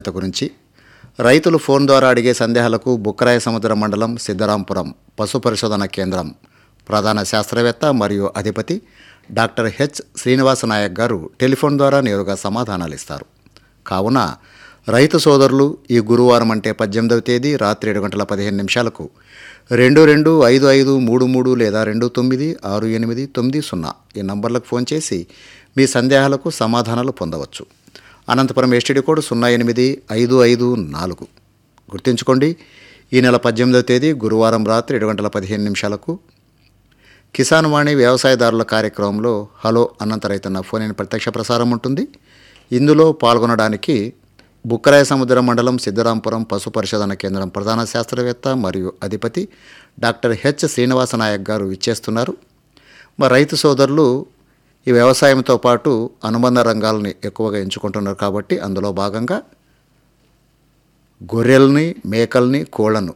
గురించి రైతులు ఫోన్ ద్వారా అడిగే సందేహాలకు బుక్కరాయ సముద్ర మండలం సిద్ధరాంపురం పశు పరిశోధన కేంద్రం ప్రధాన శాస్త్రవేత్త మరియు అధిపతి డాక్టర్ హెచ్ శ్రీనివాస నాయక్ గారు టెలిఫోన్ ద్వారా నేరుగా సమాధానాలు ఇస్తారు కావున రైతు సోదరులు ఈ గురువారం అంటే పద్దెనిమిదవ తేదీ రాత్రి ఏడు గంటల పదిహేను నిమిషాలకు రెండు రెండు ఐదు ఐదు మూడు మూడు లేదా రెండు తొమ్మిది ఆరు ఎనిమిది తొమ్మిది సున్నా ఈ నంబర్లకు ఫోన్ చేసి మీ సందేహాలకు సమాధానాలు పొందవచ్చు అనంతపురం ఎస్టీడీ కోడ్ సున్నా ఎనిమిది ఐదు ఐదు నాలుగు గుర్తుంచుకోండి ఈ నెల పద్దెనిమిదవ తేదీ గురువారం రాత్రి ఏడు గంటల పదిహేను నిమిషాలకు కిసాన్ వాణి వ్యవసాయదారుల కార్యక్రమంలో హలో అనంత రైతన్న ఫోన్ ఇన్ ప్రత్యక్ష ప్రసారం ఉంటుంది ఇందులో పాల్గొనడానికి బుక్కరాయ సముద్ర మండలం సిద్ధరాంపురం పశు పరిశోధన కేంద్రం ప్రధాన శాస్త్రవేత్త మరియు అధిపతి డాక్టర్ హెచ్ శ్రీనివాస నాయక్ గారు ఇచ్చేస్తున్నారు మరి రైతు సోదరులు ఈ వ్యవసాయంతో పాటు అనుబంధ రంగాలని ఎక్కువగా ఎంచుకుంటున్నారు కాబట్టి అందులో భాగంగా గొర్రెల్ని మేకల్ని కోళ్లను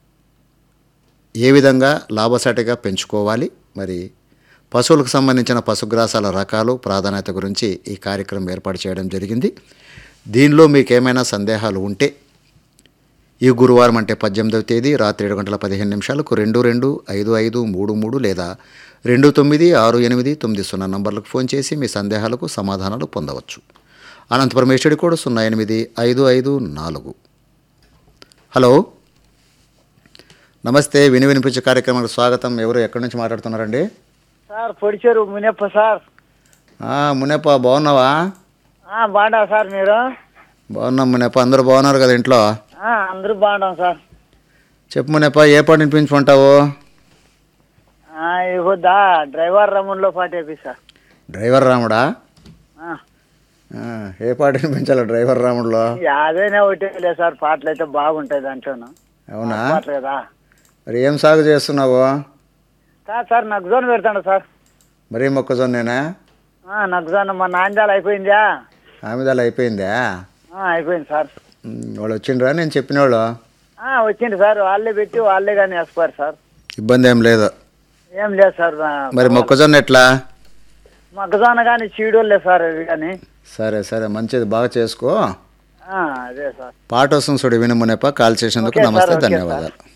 ఏ విధంగా లాభసాటిగా పెంచుకోవాలి మరి పశువులకు సంబంధించిన పశుగ్రాసాల రకాలు ప్రాధాన్యత గురించి ఈ కార్యక్రమం ఏర్పాటు చేయడం జరిగింది దీనిలో మీకు ఏమైనా సందేహాలు ఉంటే ఈ గురువారం అంటే పద్దెనిమిదవ తేదీ రాత్రి ఏడు గంటల పదిహేను నిమిషాలకు రెండు రెండు ఐదు ఐదు మూడు మూడు లేదా రెండు తొమ్మిది ఆరు ఎనిమిది తొమ్మిది సున్నా నంబర్లకు ఫోన్ చేసి మీ సందేహాలకు సమాధానాలు పొందవచ్చు అనంతపురం ఎస్టడి కోడ్ సున్నా ఎనిమిది ఐదు ఐదు నాలుగు హలో నమస్తే విని వినిపించే కార్యక్రమానికి స్వాగతం ఎవరు ఎక్కడి నుంచి మాట్లాడుతున్నారండి సార్ పొడిచారు మునప్ప సార్ ఆ, మునేప బాగున్నావా ఆ, బాగున్నా సార్ మీరు బాగున్నాం మునేప అందరూ బాగున్నారు కదా ఇంట్లో ఆ, అందరూ బాగున్నాం సార్ చెప్పు మునేప ఏ పాట వినిపించుకుంటావు ఆ, ఇవ్వద్దా డ్రైవర్ రమణలో పాట వేపి సార్ డ్రైవర్ రాముడా ఆ, ఆ, ఏ పాట వినిపించాలి డ్రైవర్ రాముడులో అదేనే ఒకటే సార్ పాటలు అయితే బాగుంటాయి దాంట్లోను అవునా పాటలు కదా మరి ఏం సాగు చేస్తున్నావు కాదు సార్ నగ్జోన్ పెడతాను సార్ మరీ మొక్కజొన్నేనా ఆ, నగ్జోన్ మా నాంజాలు అయిపోయిందా ఆమెదాలు అయిపోయిందా ఆ, అయిపోయింది సార్ ఉమ్, వాళ్ళు వచ్చిండ్రా నేను చెప్పిన వాళ్ళు ఆ, వచ్చింది సార్ వాళ్ళే పెట్టి వాళ్ళే కానీ వేసుకోరు సార్ ఇబ్బంది ఏం లేదు ఏం లేదు సార్ ఆ, మరి మొక్కజొన్న ఎట్లా మొక్కజొన్న కానీ చీడోళ్ళే సార్ ఇవి కానీ సరే సరే మంచిది బాగా చేసుకో ఆ, అదే సార్ పాట వస్తుంది చూడు విను మునేప కాల్ చేసేందుకు ఓకే సార్, నమస్తే ఓకే సార్. ధన్యవాదాలు